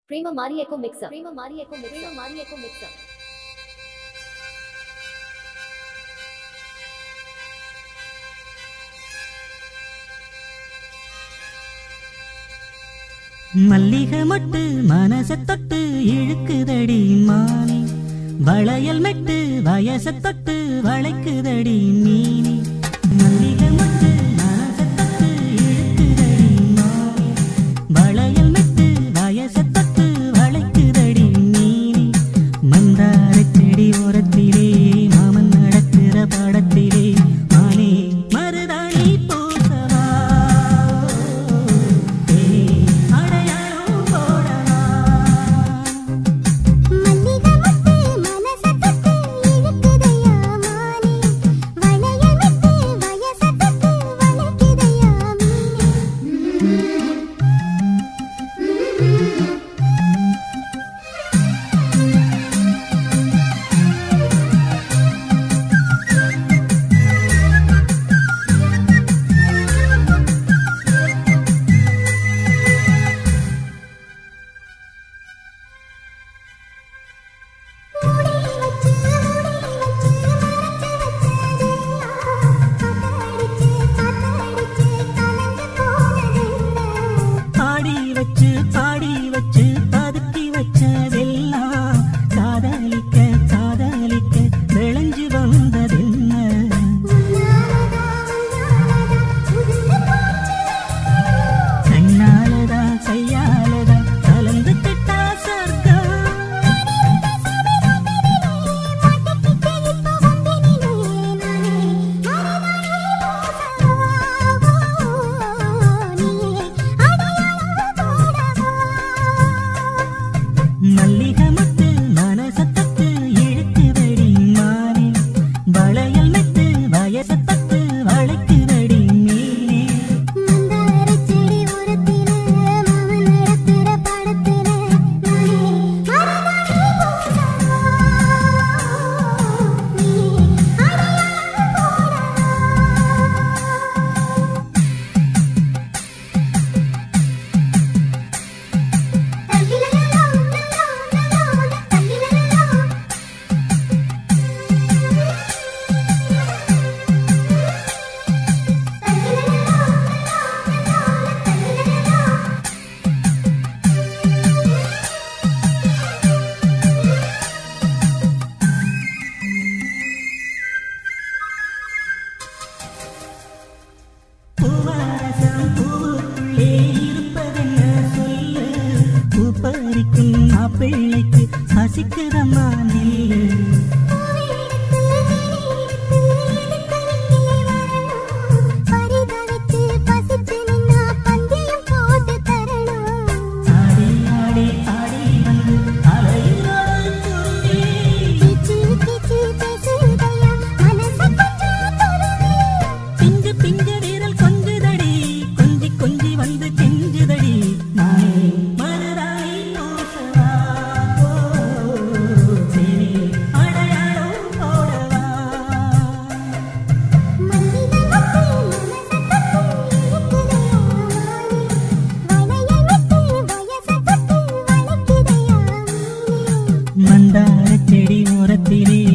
ಪ್ರೇಮ ಮಾರಿಯಕೋ mix ಪ್ರೇಮ ಮಾರಿಯಕೋ ಪ್ರೇಮ ಮಾರಿಯಕೋ mix மல்லிகை மொட்டு மனச தொட்டு இழுக்குதடி மானே வளையல் மெட்டு வயச தொட்டு வளைக்குதடி மீனே மல்லிகை மொட்டு மனச தொட்டு இழுக்குதடி மானே வளையல் மெட்டு வயச தொட்டு வளைக்குதடி மீனே மந்தார செடி ஓரத்திலே மாமன் நடக்கிற படத்திலே மானே மருதாணி பூசவா அடையாளம் போடவா மல்லிகை மொட்டு மனச தொட்டு இழுக்குதையா மானே வளையல் விட்டு வயச தொட்டு வளைக்குதையா மீனே மூடி வச்சு மூடி வச்சு மறைச்சு வச்சதெல்லாம் காத்தடிச்சு காத்தடிச்சு கலந்து போனதெல்லாம் பாடி வச்சு பாடி வச்சு பதுக்கி வச்சதெல்லாம் காதலிக்க காதலிக்க விளைஞ்சு வந்ததென்ன உன்னாலதா உன்னாலதா உதிர்ந்து போச்சு கண்ணாலதா கையாலதா கலந்து கிட்டா சொர்க்கம் மல்லிகை மட்டு மனசத்தத்து இழுக்குதடி மாறி வளையல் மெட்டு வயசத்தத்து வளைக்குதடி மீனே பூவாரசம் பூவுக்குள்ளே இருப்பதென்ன சொல்லு பூ பறிக்கும் மாப்பிள்ளைக்கு பசிக்குதம்மா நெல்லு ஆடி ஆடி ஆடி வந்து அலையோடு துருவி பிஞ்சு பிஞ்சு வீரல் கொஞ்சுதடி கொஞ்சி கொஞ்சி வந்து கெஞ்சுதடி நானே மருதாணி பூசவா ஓ, சரி, அடையாளம் போடவா மந்தார செடி ஓரத்திலே